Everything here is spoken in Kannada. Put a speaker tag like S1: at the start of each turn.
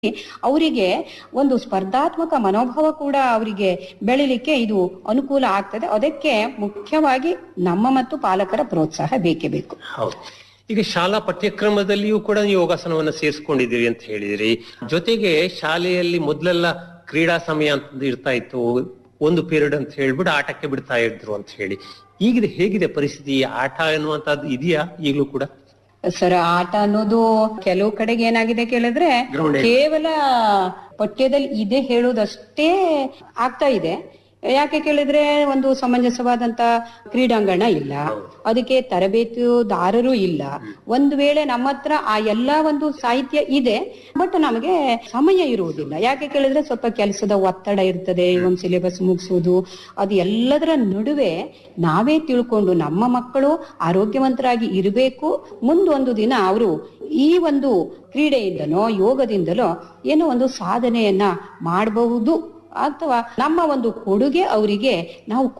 S1: ಅವರಿಗೆ ಒಂದು ಸ್ಪರ್ಧಾತ್ಮಕ ಮನೋಭಾವ ಕೂಡ ಅವರಿಗೆ ಬೆಳಿಲಿಕ್ಕೆ ಇದು ಅನುಕೂಲ ಆಗ್ತದೆ ಅದಕ್ಕೆ ಮುಖ್ಯವಾಗಿ ನಮ್ಮ ಮತ್ತು ಪಾಲಕರ ಪ್ರೋತ್ಸಾಹ ಬೇಕೇ ಬೇಕು
S2: ಹೌದು ಈಗ ಶಾಲಾ ಪಠ್ಯಕ್ರಮದಲ್ಲಿಯೂ ಕೂಡ ನೀವು ಯೋಗಾಸನವನ್ನ ಸೇರಿಸ್ಕೊಂಡಿದ್ದೀರಿ ಅಂತ ಹೇಳಿದಿರಿ ಜೊತೆಗೆ ಶಾಲೆಯಲ್ಲಿ ಮೊದಲೆಲ್ಲ ಕ್ರೀಡಾ ಸಮಯ ಅಂತ ಇರ್ತಾ ಇತ್ತು ಒಂದು ಪೀರಿಯಡ್ ಅಂತ ಹೇಳ್ಬಿಟ್ಟು ಆಟಕ್ಕೆ ಬಿಡ್ತಾ ಇದ್ರು ಅಂತ ಹೇಳಿ ಈಗಿದೆ ಹೇಗಿದೆ ಪರಿಸ್ಥಿತಿ ಆಟ ಅನ್ನುವಂಥದ್ದು ಇದೆಯಾ ಈಗಲೂ ಕೂಡ
S1: ಸರ್ ಆಟ ಅನ್ನೋದು ಕೆಲವು ಕಡೆಗೆ ಏನಾಗಿದೆ ಕೇಳಿದ್ರೆ
S2: Ground ಅಲ್ಲಿ.
S1: ಕೇವಲ ಪಠ್ಯದಲ್ಲಿ ಇದೆ ಹೇಳುವುದಷ್ಟೇ ಆಗ್ತಾ ಇದೆ ಯಾಕೆ ಕೇಳಿದ್ರೆ ಒಂದು ಸಮಂಜಸವಾದಂತ ಕ್ರೀಡಾಂಗಣ ಇಲ್ಲ ಅದಕ್ಕೆ ತರಬೇತುದಾರರು ಇಲ್ಲ ಒಂದು ವೇಳೆ ನಮ್ಮ ಹತ್ರ ಆ ಎಲ್ಲಾ ಒಂದು ಸಾಹಿತ್ಯ ಇದೆ ಬಟ್ ನಮಗೆ ಸಮಯ ಇರುವುದಿಲ್ಲ ಯಾಕೆ ಕೇಳಿದ್ರೆ ಸ್ವಲ್ಪ ಕೆಲಸದ ಒತ್ತಡ ಇರ್ತದೆ ಒಂದು ಸಿಲೆಬಸ್ ಮುಗಿಸೋದು ಅದು ಎಲ್ಲದರ ನಡುವೆ ನಾವೇ ತಿಳ್ಕೊಂಡು ನಮ್ಮ ಮಕ್ಕಳು ಆರೋಗ್ಯವಂತರಾಗಿ ಇರಬೇಕು ಮುಂದೊಂದು ದಿನ ಅವರು ಈ ಒಂದು ಕ್ರೀಡೆಯಿಂದನೋ ಯೋಗದಿಂದಲೋ ಏನೋ ಒಂದು ಸಾಧನೆಯನ್ನ ಮಾಡಬಹುದು ಅಥವಾ ನಮ್ಮ ಒಂದು ಕೊಡುಗೆ ಅವರಿಗೆ ನಾವು